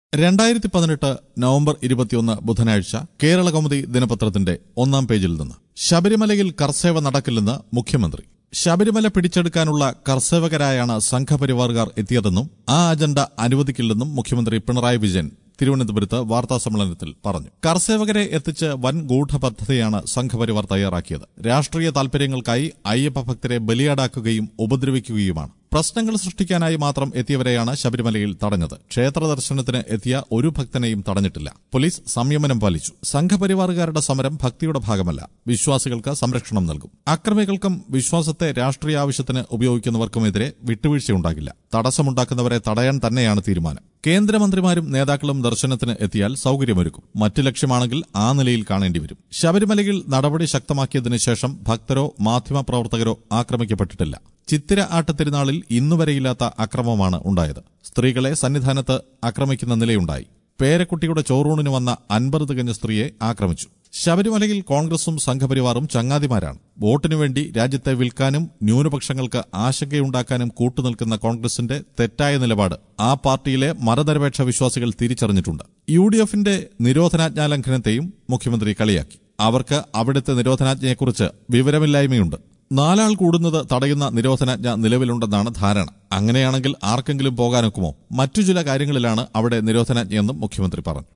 രണ്ടായിരത്തി പതിനെട്ട് നവംബർ ഇരുപത്തിയൊന്ന് ബുധനാഴ്ച കേരള കൗമുദി ദിനപത്രത്തിന്റെ ഒന്നാം പേജിൽ നിന്ന് ശബരിമലയിൽ കർസേവ നടക്കില്ലെന്ന് മുഖ്യമന്ത്രി ശബരിമല പിടിച്ചെടുക്കാനുള്ള കർസേവകരായാണ് സംഘപരിവാറുകാർ എത്തിയതെന്നും ആ അജണ്ട അനുവദിക്കില്ലെന്നും മുഖ്യമന്ത്രി പിണറായി വിജയൻ തിരുവനന്തപുരത്ത് വാർത്താസമ്മേളനത്തിൽ പറഞ്ഞു കർസേവകരെ എത്തിച്ച് വൻ ഗൂഢപദ്ധതിയാണ് സംഘപരിവാർ തയ്യാറാക്കിയത് രാഷ്ട്രീയ താൽപര്യങ്ങൾക്കായി അയ്യപ്പ ഭക്തരെ ബലിയാടാക്കുകയും ഉപദ്രവിക്കുകയുമാണ് പ്രശ്നങ്ങൾ സൃഷ്ടിക്കാനായി മാത്രം എത്തിയവരെയാണ് ശബരിമലയിൽ തടഞ്ഞത് ക്ഷേത്ര ദർശനത്തിന് എത്തിയ ഒരു ഭക്തനെയും തടഞ്ഞിട്ടില്ല പോലീസ് സംയമനം പാലിച്ചു സംഘപരിവാറുകാരുടെ സമരം ഭക്തിയുടെ ഭാഗമല്ല വിശ്വാസികൾക്ക് സംരക്ഷണം നൽകും അക്രമികൾക്കും വിശ്വാസത്തെ രാഷ്ട്രീയ ആവശ്യത്തിന് ഉപയോഗിക്കുന്നവർക്കുമെതിരെ വിട്ടുവീഴ്ചയുണ്ടാകില്ല തടസ്സമുണ്ടാക്കുന്നവരെ തടയാൻ തന്നെയാണ് തീരുമാനം കേന്ദ്രമന്ത്രിമാരും നേതാക്കളും ദർശനത്തിന് എത്തിയാൽ സൌകര്യമൊരുക്കും മറ്റു ലക്ഷ്യമാണെങ്കിൽ ആ നിലയിൽ കാണേണ്ടി വരും ശബരിമലയിൽ നടപടി ശക്തമാക്കിയതിനു ശേഷം ഭക്തരോ മാധ്യമപ്രവർത്തകരോ ആക്രമിക്കപ്പെട്ടിട്ടില്ല ചിത്തിര ആട്ടത്തിരുനാളിൽ ഇന്നുവരെയില്ലാത്ത അക്രമമാണ് ഉണ്ടായത് സ്ത്രീകളെ സന്നിധാനത്ത് ആക്രമിക്കുന്ന നിലയുണ്ടായി പേരക്കുട്ടിയുടെ ചോറൂണിന് വന്ന അൻപത് തികഞ്ഞ സ്ത്രീയെ ആക്രമിച്ചു ശബരിമലയിൽ കോൺഗ്രസും സംഘപരിവാറും ചങ്ങാതിമാരാണ് വോട്ടിനുവേണ്ടി രാജ്യത്തെ വിൽക്കാനും ന്യൂനപക്ഷങ്ങൾക്ക് ആശങ്കയുണ്ടാക്കാനും കൂട്ടുനിൽക്കുന്ന കോൺഗ്രസിന്റെ തെറ്റായ നിലപാട് ആ പാർട്ടിയിലെ മതനിരപേക്ഷ വിശ്വാസികൾ തിരിച്ചറിഞ്ഞിട്ടുണ്ട് യു ഡി എഫിന്റെ നിരോധനാജ്ഞാ ലംഘനത്തെയും മുഖ്യമന്ത്രി കളിയാക്കി അവർക്ക് അവിടുത്തെ നിരോധനാജ്ഞയെക്കുറിച്ച് വിവരമില്ലായ്മയുണ്ട് നാലാൾ കൂടുന്നത് തടയുന്ന നിരോധനാജ്ഞ നിലവിലുണ്ടെന്നാണ് ധാരണ അങ്ങനെയാണെങ്കിൽ ആർക്കെങ്കിലും പോകാനൊക്കുമോ മറ്റു ചില കാര്യങ്ങളിലാണ് അവിടെ നിരോധനാജ്ഞയെന്നും മുഖ്യമന്ത്രി പറഞ്ഞു